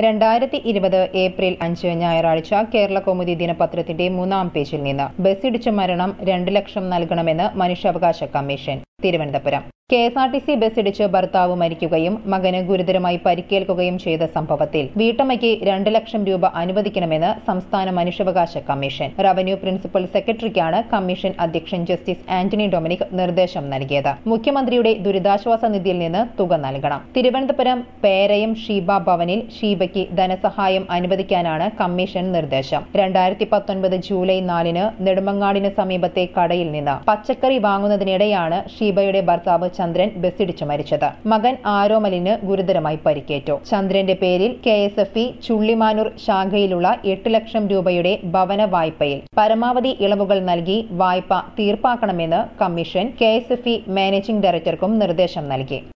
രണ്ടായിരത്തി ഇരുപത് ഏപ്രിൽ അഞ്ച് ഞായറാഴ്ച കേരള കൗമുദി ദിനപത്രത്തിന്റെ മൂന്നാം പേജിൽ നിന്ന് ബസ്സിടിച്ച മരണം രണ്ട് ലക്ഷം നൽകണമെന്ന് മനുഷ്യാവകാശ commission Thiruvananthapuram K S R T C ബസ്സിടിച്ച് ഭർത്താവ് മരിക്കുകയും മകന് ഗുരുതരമായി പരിക്കേൽക്കുകയും ചെയ്ത സംഭവത്തിൽ വീട്ടമ്മയ്ക്ക് രണ്ട് ലക്ഷം രൂപ അനുവദിക്കണമെന്ന് സംസ്ഥാന മനുഷ്യാവകാശ കമ്മീഷൻ റവന്യൂ പ്രിൻസിപ്പൽ സെക്രട്ടറിക്കാണ് കമ്മീഷൻ അധ്യക്ഷൻ ജസ്റ്റിസ് ആന്റണി ഡൊമിനിക് നിർദ്ദേശം നൽകിയത് മുഖ്യമന്ത്രിയുടെ ദുരിതാശ്വാസ നിധിയിൽ നിന്ന് തുക നൽകണം തിരുവനന്തപുരം പേരയം ഷീബ ഭവനിൽ ഷീബയ്ക്ക് ധനസഹായം അനുവദിക്കാനാണ് കമ്മീഷൻ നിർദ്ദേശം രണ്ടായിരത്തി പത്തൊൻപത് ജൂലൈ നാലിന് നെടുമങ്ങാടിന് സമീപത്തെ കടയിൽ നിന്ന് പച്ചക്കറി വാങ്ങുന്നതിനിടെയാണ് ഷീബയുടെ ഭർത്താവ് ചന്ദ്രൻ ബസ്സിടിച്ചു മരിച്ചത് മകൻ ആരോമലിന് ഗുരുതരമായി പരിക്കേറ്റു ചന്ദ്രന്റെ പേരിൽ K S F E Chullimanoor ശാഖയിലുള്ള എട്ട് ലക്ഷം രൂപയുടെ ഭവന വായ്പയിൽ പരമാവധി ഇളവുകൾ നൽകി വായ്പ തീർപ്പാക്കണമെന്ന് commission K S F E managing ഡയറക്ടർക്കും നിർദ്ദേശം നൽകി